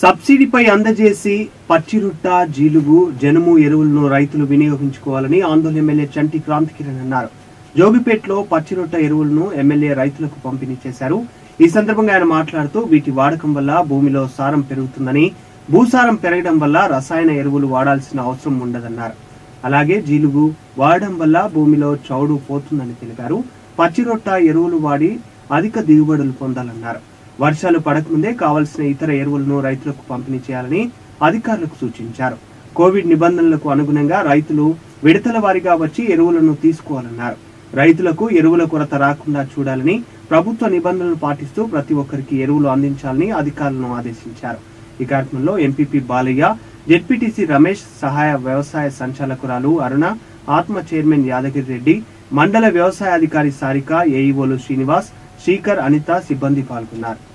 సబ్సిడీపై అందజేసి పచ్చిరొట్ట జీలుగు జనుము ఎరువులను రైతులు వినియోగించుకోవాలని ఆందోళన ఎమ్మెల్యే చంటి క్రాంతికిరణ్ అన్నారు జోగిపేటలో పచ్చిరొట్ట ఎరువులను ఎమ్మెల్యే రైతులకు పంపిణీ చేశారు ఈ సందర్భంగా ఆయన మాట్లాడుతూ వీటి వాడకం వల్ల భూమిలో సారం పెరుగుతుందని భూసారం పెరగడం వల్ల రసాయన ఎరువులు వాడాల్సిన అవసరం ఉండదన్నారు అలాగే జీలుగు వాడడం వల్ల భూమిలో చౌడు పోతుందని తెలిపారు పచ్చిరొట్ట ఎరువులు వాడి అధిక దిగుబడులు పొందాలన్నారు వర్షాలు పడకముందే కావలసిన ఇతర ఎరువులను రైతులకు పంపిణీ చేయాలని అధికారులకు సూచించారు కోవిడ్ నిబంధనలకు అనుగుణంగా రైతులు విడతల వారీగా వచ్చి ఎరువులను తీసుకోవాలన్నారు రైతులకు ఎరువుల కొరత రాకుండా చూడాలని ప్రభుత్వ నిబంధనలు పాటిస్తూ ప్రతి ఒక్కరికి ఎరువులు అందించాలని అధికారులను ఆదేశించారు ఈ కార్యక్రమంలో ఎంపీపీ బాలయ్య జెడ్పీటీసీ రమేష్ సహాయ వ్యవసాయ సంచాలకురాలు అరుణ ఆత్మ చైర్మన్ యాదగిరి రెడ్డి మండల వ్యవసాయ అధికారి సారిక ఏఈఓలు శ్రీనివాస్ శ్రీకర్ అనిత సిబ్బంది పాల్గొన్నారు